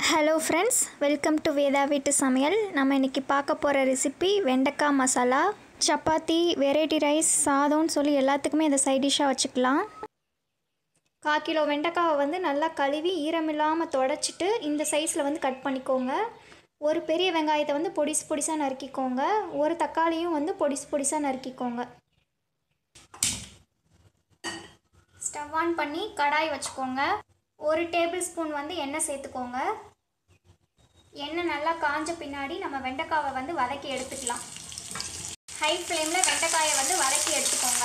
hello friends welcome to Veda வீட்டு சமையல் நம்ம இன்றைக்கி பார்க்க போகிற ரெசிபி வெண்டைக்காய் மசாலா சப்பாத்தி வெரைட்டி ரைஸ் சாதம்னு சொல்லி எல்லாத்துக்குமே இதை சைட் டிஷ்ஷாக வச்சுக்கலாம் கால் கிலோ வெண்டைக்காவை வந்து நல்லா கழுவி ஈரமில்லாமல் தொடச்சிட்டு இந்த சைஸில் வந்து கட் பண்ணிக்கோங்க ஒரு பெரிய வெங்காயத்தை வந்து பொடிசு பொடிசாக நறுக்கிக்கோங்க ஒரு தக்காளியும் வந்து பொடிசு பொடிசாக நறுக்கிக்கோங்க ஸ்டவ் ஆன் பண்ணி கடாய் வச்சுக்கோங்க ஒரு டேபிள் ஸ்பூன் வந்து எண்ணெய் சேர்த்துக்கோங்க எண்ணெய் நல்லா காஞ்ச பின்னாடி நம்ம வெண்டைக்காவை வந்து வதக்கி எடுத்துக்கலாம் ஹை ஃப்ளேமில் வெண்டைக்காயை வந்து வதக்கி எடுத்துக்கோங்க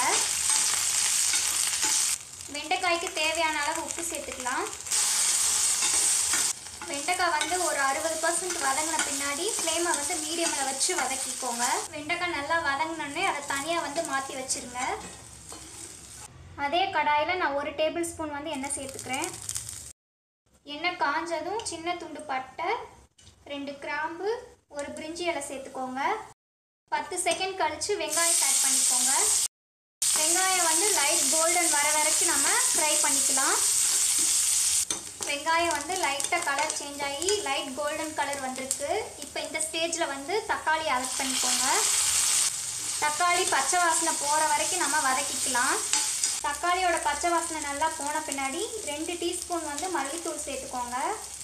வெண்டைக்காய்க்கு தேவையான அளவு உப்பு சேர்த்துக்கலாம் வெண்டைக்காய் வந்து ஒரு அறுபது பர்சன்ட் வதங்கின பின்னாடி ஃப்ளேமை வந்து மீடியமில் வச்சு வதக்கிக்கோங்க வெண்டைக்காய் நல்லா வதங்கினோடனே அதை தனியாக வந்து மாற்றி வச்சுருங்க அதே கடாயில் நான் ஒரு டேபிள் ஸ்பூன் வந்து எண்ணெய் சேர்த்துக்கிறேன் எண்ணெய் காஞ்சதும் சின்ன துண்டு பட்டை ரெண்டு கிராம்பு ஒரு பிரிஞ்சி இலை சேர்த்துக்கோங்க பத்து செகண்ட் கழித்து வெங்காயத்தை ஆட் பண்ணிக்கோங்க வெங்காயம் வந்து லைட் கோல்டன் வர வரைக்கும் நம்ம ஃப்ரை பண்ணிக்கலாம் வெங்காயம் வந்து லைட்டாக கலர் சேஞ்ச் ஆகி லைட் கோல்டன் கலர் வந்திருக்கு இப்போ இந்த ஸ்டேஜில் வந்து தக்காளி ஆட் பண்ணிக்கோங்க தக்காளி பச்சை வாசனை போகிற வரைக்கும் நம்ம வதக்கிக்கலாம் தக்காளியோட பச்சை வாசனை நல்லா போன பின்னாடி ரெண்டு டீஸ்பூன் வந்து மல்லித்தூள் சேர்த்துக்கோங்க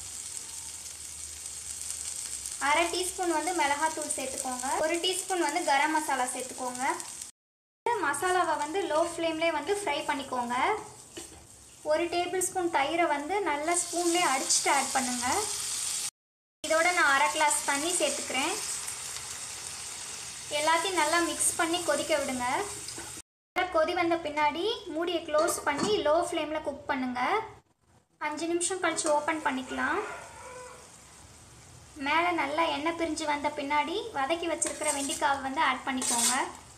அரை டீஸ்பூன் வந்து மிளகாத்தூள் சேர்த்துக்கோங்க ஒரு டீஸ்பூன் வந்து கரம் மசாலா சேர்த்துக்கோங்க மசாலாவை வந்து லோ ஃப்ளேம்லேயே வந்து ஃப்ரை பண்ணிக்கோங்க ஒரு டேபிள் ஸ்பூன் தயிரை வந்து நல்லா ஸ்பூன்லேயே அடிச்சுட்டு ஆட் பண்ணுங்கள் இதோட நான் அரை கிளாஸ் தண்ணி சேர்த்துக்கிறேன் எல்லாத்தையும் நல்லா மிக்ஸ் பண்ணி கொதிக்க விடுங்க கொதி வந்த பின்னாடி மூடியை க்ளோஸ் பண்ணி லோ ஃப்ளேமில் குக் பண்ணுங்கள் அஞ்சு நிமிஷம் கழித்து ஓப்பன் பண்ணிக்கலாம் மேலே நல்லா எண்ணெய் பிரிஞ்சு வந்த பின்னாடி வதக்கி வச்சுருக்கிற வெண்டிக்காவை வந்து ஆட் பண்ணிக்கோங்க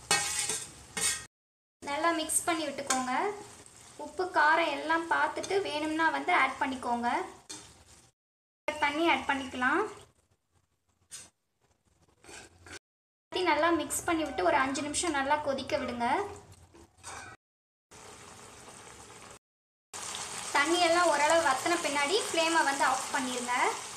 நல்லா மிக்ஸ் பண்ணி விட்டுக்கோங்க உப்பு காரம் எல்லாம் பார்த்துட்டு வேணும்னா வந்து ஆட் பண்ணிக்கோங்க தண்ணி ஆட் பண்ணிக்கலாம் நல்லா மிக்ஸ் பண்ணி விட்டு ஒரு அஞ்சு நிமிஷம் நல்லா கொதிக்க விடுங்க தண்ணி எல்லாம் ஓரளவு வத்தின பின்னாடி ஃப்ளேமை வந்து ஆஃப் பண்ணிடுங்க